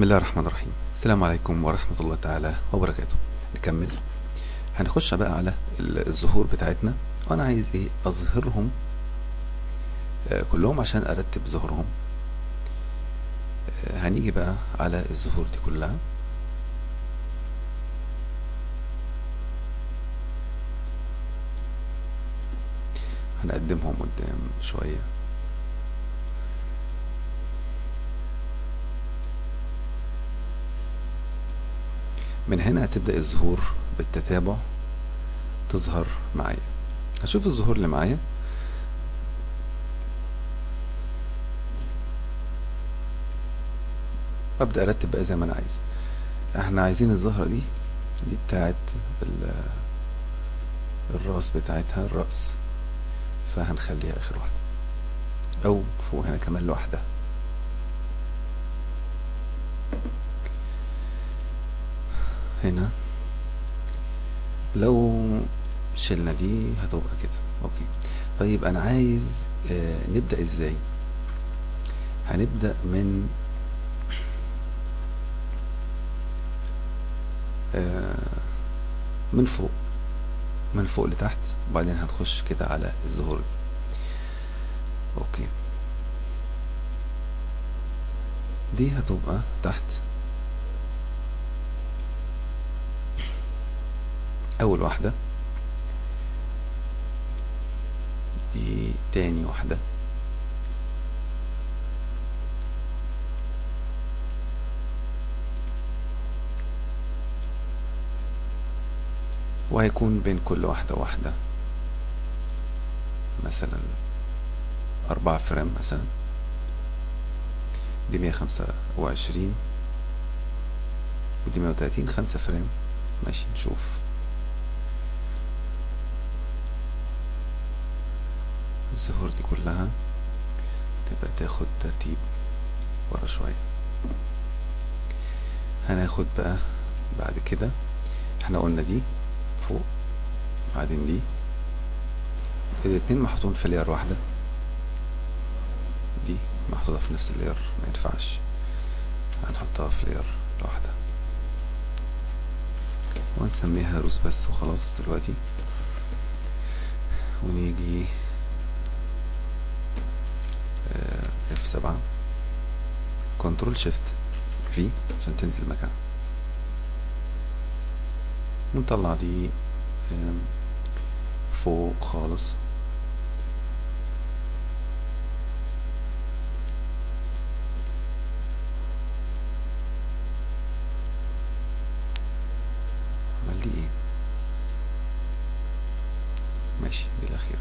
بسم الله الرحمن الرحيم السلام عليكم ورحمة الله تعالى وبركاته نكمل هنخش بقى على ال- الظهور بتاعتنا وانا عايز ايه اظهرهم آه، كلهم عشان ارتب ظهورهم آه، هنيجي بقى على الظهور دي كلها هنقدمهم قدام شوية من هنا هتبدأ الظهور بالتتابع تظهر معايا هشوف الظهور اللي معايا ابدأ ارتب بقى زي ما انا عايز احنا عايزين الزهرة دي دي بتاعت ال- الراس بتاعتها الرأس فهنخليها اخر واحدة او فوق هنا كمان لوحدها هنا لو شلنا دي هتبقى كده اوكي طيب انا عايز آه نبدأ ازاي هنبدأ من آه من فوق من فوق لتحت وبعدين هنخش كده على الظهور دي. اوكي دي هتبقى تحت اول واحدة دي تاني واحدة وهيكون بين كل واحدة واحدة مثلا أربعة فريم مثلا دي مية خمسة وعشرين ودي مية وتلاتين خمسة فريم ماشي نشوف الزهور دي كلها تبقى تاخد ترتيب ورا شوية هناخد بقى بعد كده احنا قلنا دي فوق بعدين دي الاتنين محطوطين في لير واحدة دي محطوطة في نفس اللير ما ينفعش هنحطها في لير لوحدها ونسميها روز بس وخلاص دلوقتي ونيجي اف سبعة كنترول شيفت في عشان تنزل مكان ونطلع دي آم، فوق خالص عمل دي ايه ماشي دي الأخيرة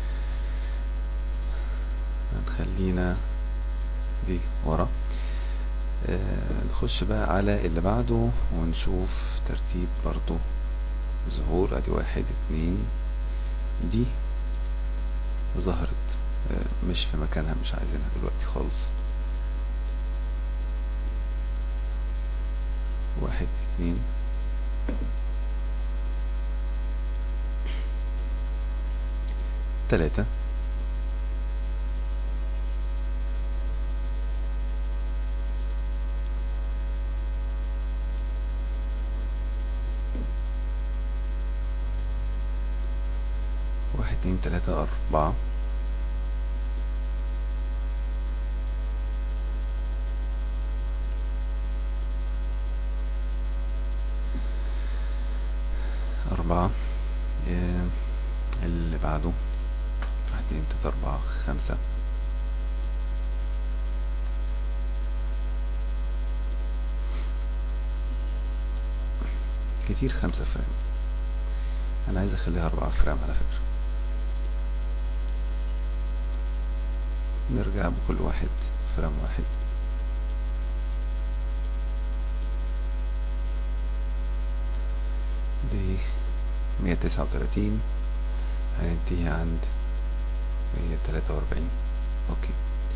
هنخلينا دي ورا آه نخش بقى على اللي بعده ونشوف ترتيب برضو ظهور ادي واحد اتنين دي ظهرت آه مش في مكانها مش عايزينها دلوقتي خالص واحد اتنين تلاتة واحد اتنين تلاتة أربعة أربعة آه، اللي بعده واحد اتنين تلاتة أربعة خمسة كتير خمسة فريم أنا عايز أخليها أربعة فريم على فكرة نرجع بكل واحد فريم واحد دي مية تسعة وتلاتين هننتهي عند مية تلاتة وأربعين أوكي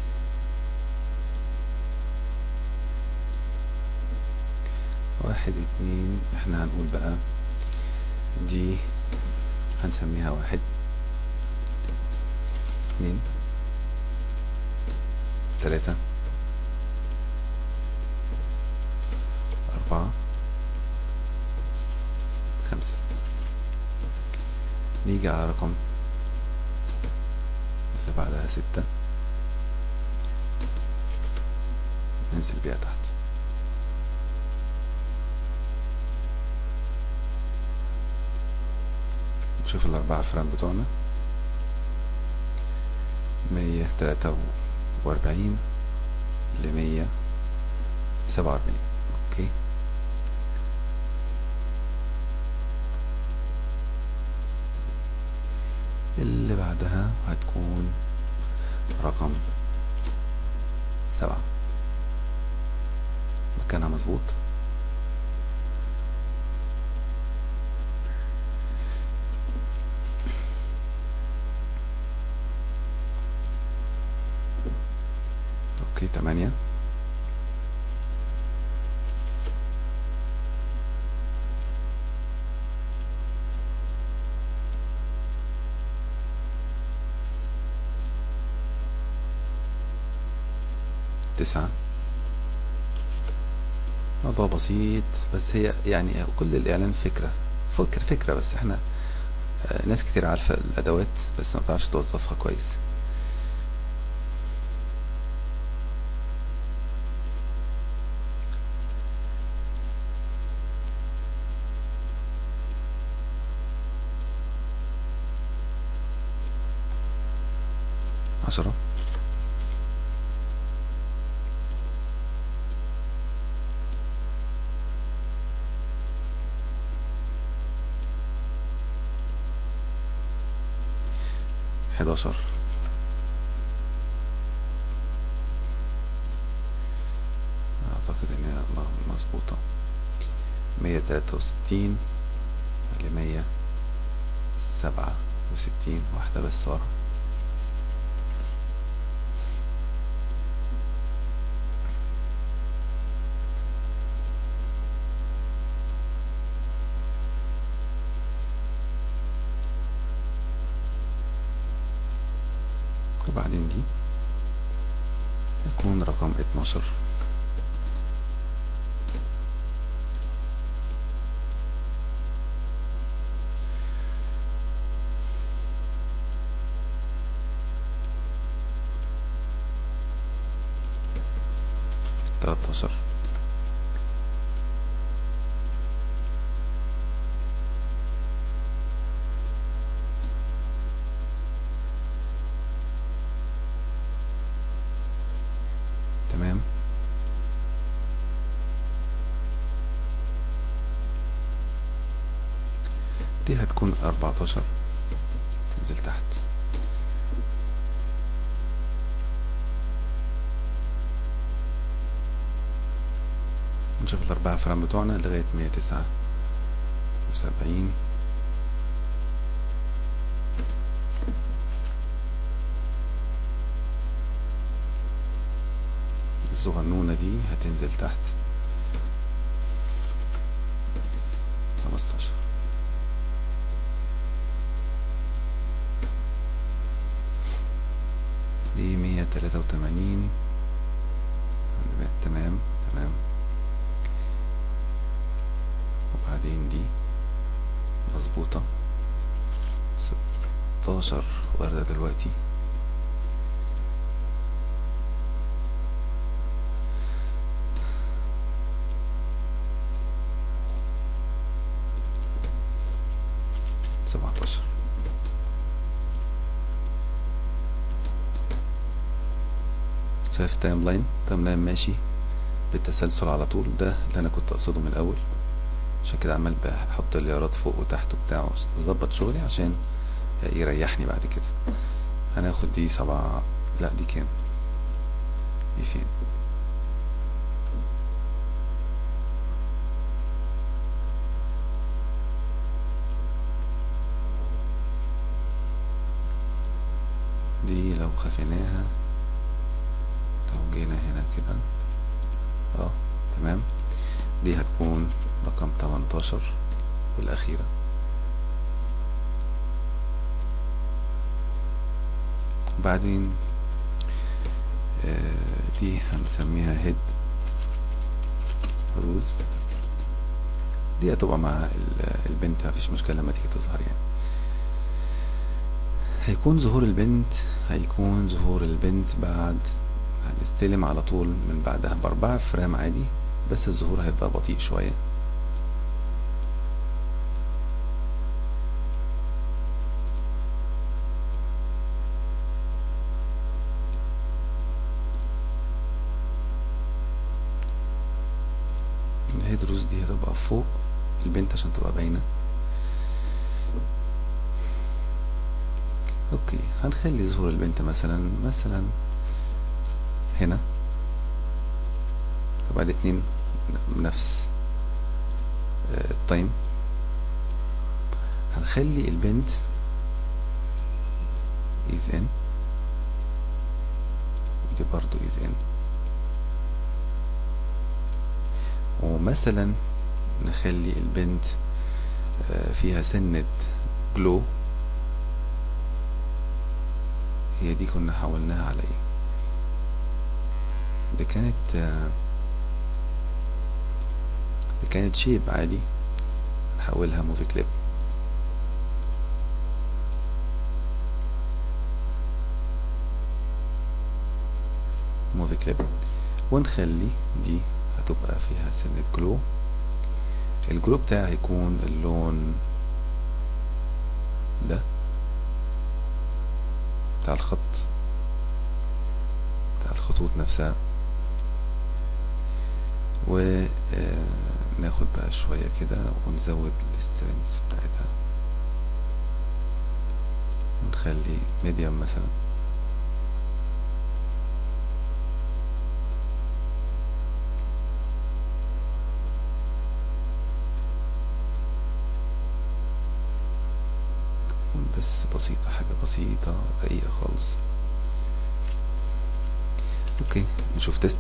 واحد اتنين احنا هنقول بقى دي هنسميها واحد اتنين تلاتة أربعة خمسة نيجي على رقم اللي بعدها ستة ننزل بيها تحت نشوف الأربعة فران بتوعنا مية تلاتة وأربعين لمية سبعة وأربعين أوكي اللي بعدها هتكون رقم سبعة مكانها مظبوط اوكي تمانية تسعة موضوع بسيط بس هي يعني كل الإعلان فكرة فكرة فكرة بس احنا آه، ناس كتير عارفة الأدوات بس ما بتعرفش توظفها كويس عشرة حداشر أعتقد إن هي م- مظبوطة مية تلاتة وستين لمية سبعة وستين واحدة بس ورا وبعدين دي يكون رقم اتناشر تلاتاشر تمام دي هتكون أربعتاشر تنزل تحت نشوف الأربعة فرام بتوعنا لغاية مية تسعة وسبعين الصغنونة دي هتنزل تحت خمستاشر دي مية تلاتة وتمانين تمام تمام وبعدين دي مظبوطة ستاشر واردة دلوقتي سبعتاشر شايف تايم لاين تايم لاين ماشي بالتسلسل على طول ده اللي انا كنت اقصده من الاول عشان كده عمال بحط الليارات فوق وتحت وبتاع اظبط شغلي عشان يريحني بعد كده هناخد دي سبعة لا دي كام دي فين دي لو خفيناها لو جينا هنا كده اه تمام دي هتكون رقم 18 والأخيرة بعدين آه دي هنسميها هيد روز دي هتبقى مع ال- البنت مفيش مشكلة لما تيجي تظهر يعني هيكون ظهور البنت هيكون ظهور البنت بعد هنستلم على طول من بعدها بأربعة فريم عادي بس الظهور هيبقى بطيء شوية الهيدروس دي هتبقى فوق البنت عشان تبقى باينة اوكي هنخلي ظهور البنت مثلا مثلا هنا طبعا الاتنين نفس آه، التايم هنخلي البنت is in دي برضو is in ومثلا نخلي البنت آه، فيها سنة جلو هي دي كنا حولناها على ايه دي كانت آه، دي كانت شيب عادي نحولها موفي كليب موفي كليب ونخلي دي هتبقى فيها سنة جلو الجلو بتاعي هيكون اللون ده بتاع الخط بتاع الخطوط نفسها وناخد بقى شوية كده ونزود السترينث بتاعتها ونخلي ميديوم مثلا تكون بس بسيطة حاجة بسيطة رقيقة خالص اوكي نشوف تيست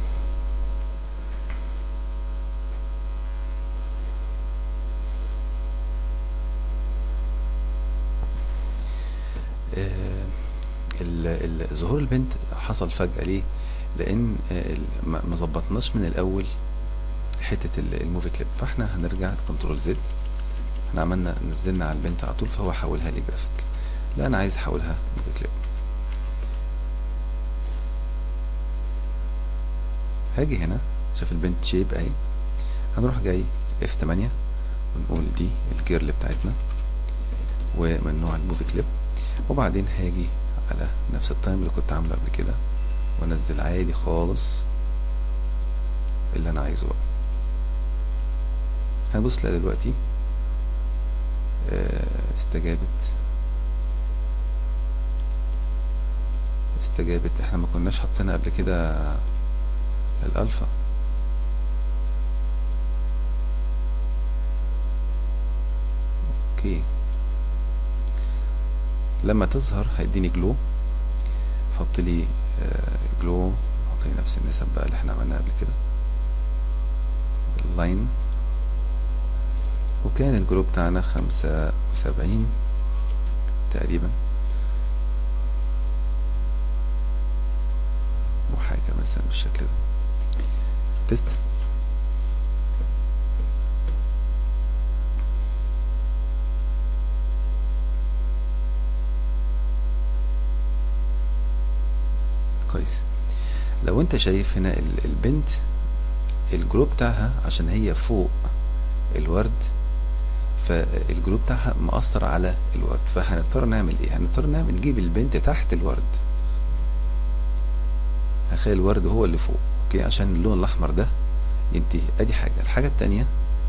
آه، ال- ال- ظهور البنت حصل فجأة ليه؟ لأن آه، ال- ما ما ظبطناش من الأول حتة ال- الموفي كليب فاحنا هنرجع كنترول زد احنا عملنا نزلنا على البنت على طول فهو حولها لي جرافيك لا أنا عايز أحولها موفي كليب هاجي هنا شوف البنت شيب اهي هنروح جاي اف 8 ونقول دي الجيرل بتاعتنا ومن نوع الموفي كليب وبعدين هاجي على نفس التايم اللي كنت عامله قبل كده وانزل عادي خالص اللي انا عايزه بقى هنبص تلاقي دلوقتي آه، استجابت استجابت احنا ما كناش حاطينها قبل كده الالفا اوكي لما تظهر هيديني جلو حط لي آه، جلو حط لي نفس النسب بقى اللي احنا عملناها قبل كده اللاين وكان الجلو بتاعنا خمسة وسبعين تقريبا وحاجة مثلا بالشكل ده تيست كويس لو انت شايف هنا ال- البنت الجروب بتاعها عشان هي فوق الورد فالجروب بتاعها مأثر على الورد فهنضطر نعمل ايه هنضطر نعمل نجيب البنت تحت الورد هخلي الورد هو اللي فوق اوكي عشان اللون الاحمر ده ينتهي ادي حاجة الحاجة التانية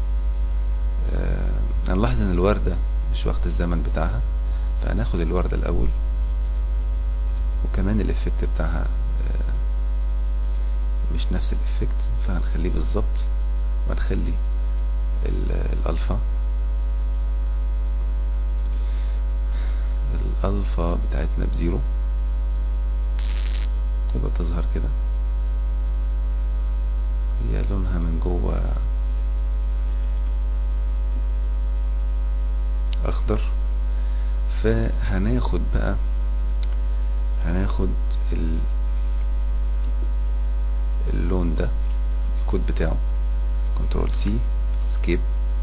آه هنلاحظ ان الوردة مش واخد الزمن بتاعها فهناخد الوردة الاول وكمان الافكت بتاعها آه مش نفس الافكت فهنخليه بالظبط وهنخلي ال- الالفا الالفا بتاعتنا بزيرو تبقى تظهر كده هي لونها من جوه اخضر فهناخد بقى هناخد ال... اللون ده الكود بتاعه كنترول سي سكيب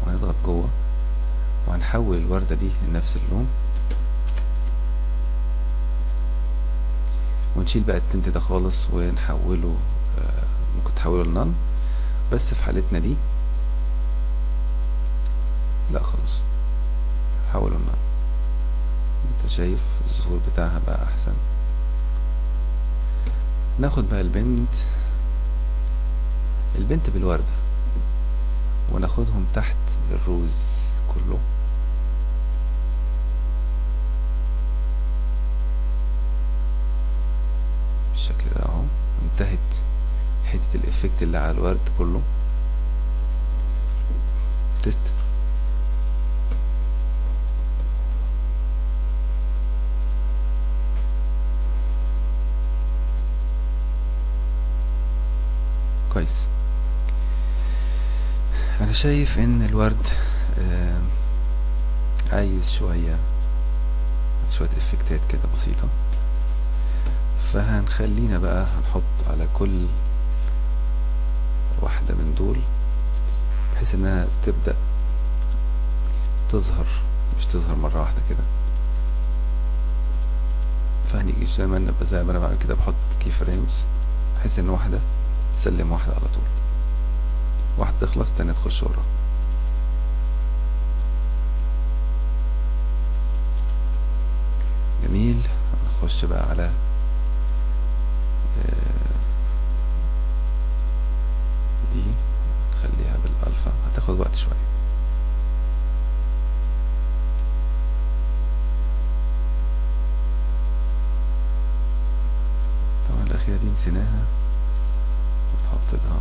وهنضغط جوه وهنحول الوردة دي لنفس اللون ونشيل بقى التنت ده خالص ونحوله آه، ممكن تحوله لنان بس في حالتنا دي لا خلاص حوله لنان انت شايف الظهور بتاعها بقى احسن ناخد بقى البنت البنت بالوردة وناخدهم تحت الروز كله بالشكل ده اهو انتهت حتة الافكت اللي على الورد كله تست كويس انا شايف ان الورد آه، عايز شوية شوية افكتات كده بسيطة فهنخلينا بقى هنحط على كل واحدة من دول بحيث انها تبدأ تظهر مش تظهر مرة واحدة كده فهنيجي زي ما انا زي ما انا بعمل كده بحط كي فريمز بحيث ان واحدة تسلم واحدة على طول واحدة تخلص التانية تخش وراها جميل نخش بقى على آه، دي نخليها بالالفا هتاخد وقت شوية طبعا الأخيرة دي نسيناها نحط لها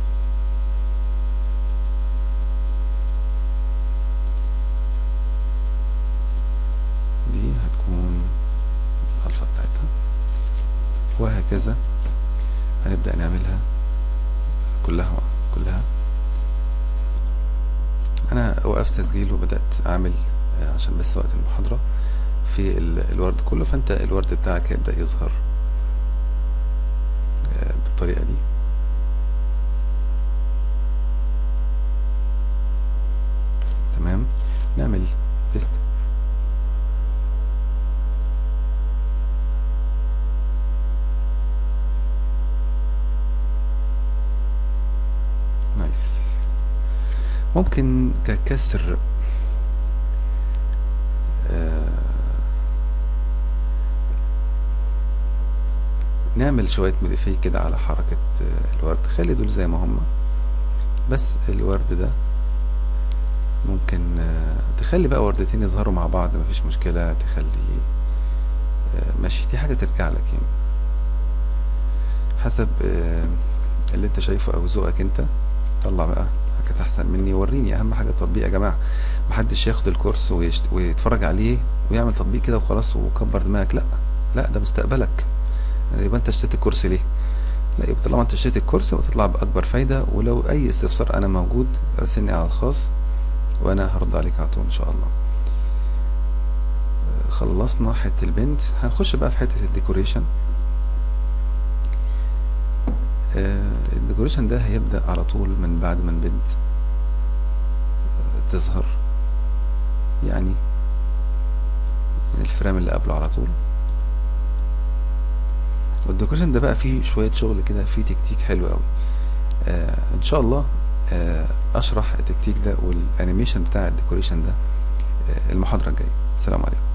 دي هتكون الألفا بتاعتها وهكذا هنبدأ نعملها كلها كلها أنا وقفت تسجيل وبدأت أعمل آه، عشان بس وقت المحاضرة في ال- الورد كله فأنت الورد بتاعك هيبدأ يظهر آه، بالطريقة دي تمام نعمل تيست نايس ممكن ككسر آه، نعمل شوية موديفي كده على حركة آه، الورد خلي دول زي ما هما بس الورد ده ممكن آه، تخلي بقى وردتين يظهروا مع بعض مفيش مشكلة تخلي آه، ماشي دي حاجة ترجع لك يعني حسب آه، اللي انت شايفه او ذوقك انت طلع بقى حاجات احسن مني وريني اهم حاجة التطبيق يا جماعة محدش ياخد الكورس ويشت... ويتفرج عليه ويعمل تطبيق كده وخلاص وكبر دماغك لا لا ده مستقبلك يبقى انت اشتريت الكورس ليه لا يبقى طالما انت اشتريت الكورس يبقى تطلع باكبر فايدة ولو اي استفسار انا موجود راسلني على الخاص وانا هرد عليك على طول ان شاء الله آه، خلصنا حتة البنت هنخش بقى في حتة الديكوريشن آه، الديكوريشن ده هيبدأ على طول من بعد ما البنت آه، تظهر يعني من الفريم اللي قبله على طول والديكوريشن ده بقى فيه شوية شغل كده فيه تكتيك حلو قوي آه ان شاء الله آه اشرح التكتيك ده والانيميشن بتاع الديكوريشن ده آه المحاضرة الجاية السلام عليكم